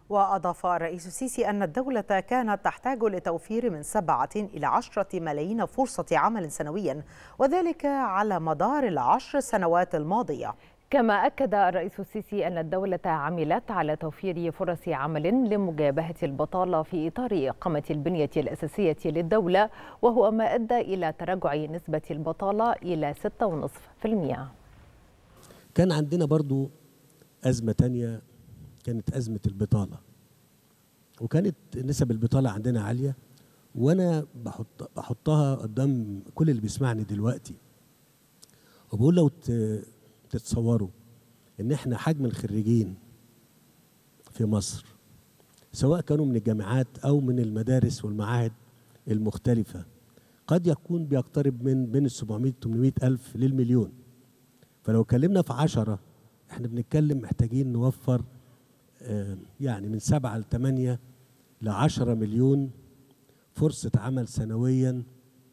وأضاف الرئيس السيسي أن الدولة كانت تحتاج لتوفير من سبعة إلى عشرة ملايين فرصة عمل سنويا وذلك على مدار العشر سنوات الماضية كما أكد الرئيس السيسي أن الدولة عملت على توفير فرص عمل لمجابهة البطالة في إطار إقامة البنية الأساسية للدولة وهو ما أدى إلى تراجع نسبة البطالة إلى 6.5% كان عندنا برضو أزمة تانية كانت أزمة البطالة وكانت نسب البطالة عندنا عالية وأنا بحط بحطها قدام كل اللي بيسمعني دلوقتي وبقول لو تتصوروا إن إحنا حجم الخريجين في مصر سواء كانوا من الجامعات أو من المدارس والمعاهد المختلفة قد يكون بيقترب من بين ال 700 800 ألف للمليون فلو اتكلمنا في عشرة احنا بنتكلم محتاجين نوفر يعني من سبعة لثمانية لعشرة مليون فرصة عمل سنويا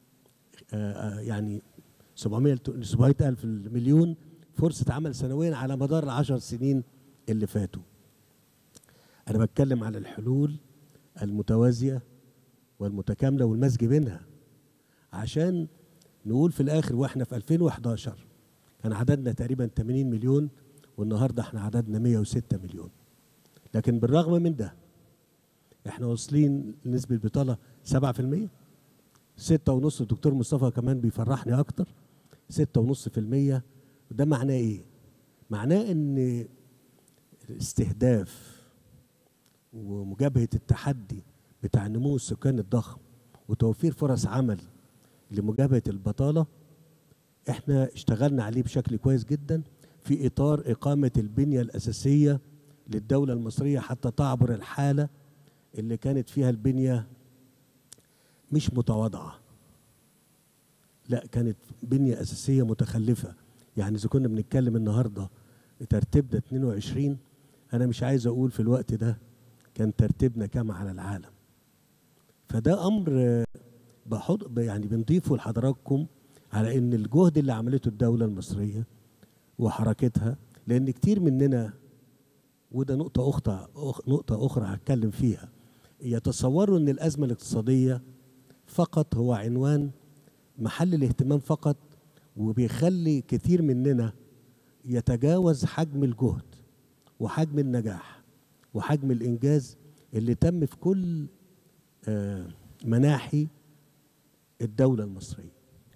يعني 700 700 ألف مليون فرصة عمل سنويا على مدار العشر سنين اللي فاتوا أنا بتكلم على الحلول المتوازية والمتكاملة والمزج بينها عشان نقول في الآخر وإحنا في 2011 كان عددنا تقريبا 80 مليون والنهارده احنا عددنا 106 مليون لكن بالرغم من ده احنا واصلين لنسبة بطالة 7% ستة ونص الدكتور مصطفى كمان بيفرحني أكتر ستة ونص في المية وده معناه إيه؟ معناه إن استهداف ومجابهة التحدي بتاع النمو السكاني الضخم وتوفير فرص عمل لمجابهة البطالة احنا اشتغلنا عليه بشكل كويس جدا في إطار إقامة البنية الأساسية للدولة المصرية حتى تعبر الحالة اللي كانت فيها البنية مش متواضعة لا كانت بنية أساسية متخلفة يعني إذا كنا بنتكلم النهاردة ترتيبنا 22 أنا مش عايز أقول في الوقت ده كان ترتيبنا كام على العالم فده أمر بحط يعني بنضيفه لحضراتكم على إن الجهد اللي عملته الدولة المصرية وحركتها لأن كتير مننا وده نقطة أخرى نقطة أخرى هتكلم فيها يتصوروا أن الأزمة الاقتصادية فقط هو عنوان محل الاهتمام فقط وبيخلي كتير مننا يتجاوز حجم الجهد وحجم النجاح وحجم الإنجاز اللي تم في كل مناحي الدولة المصرية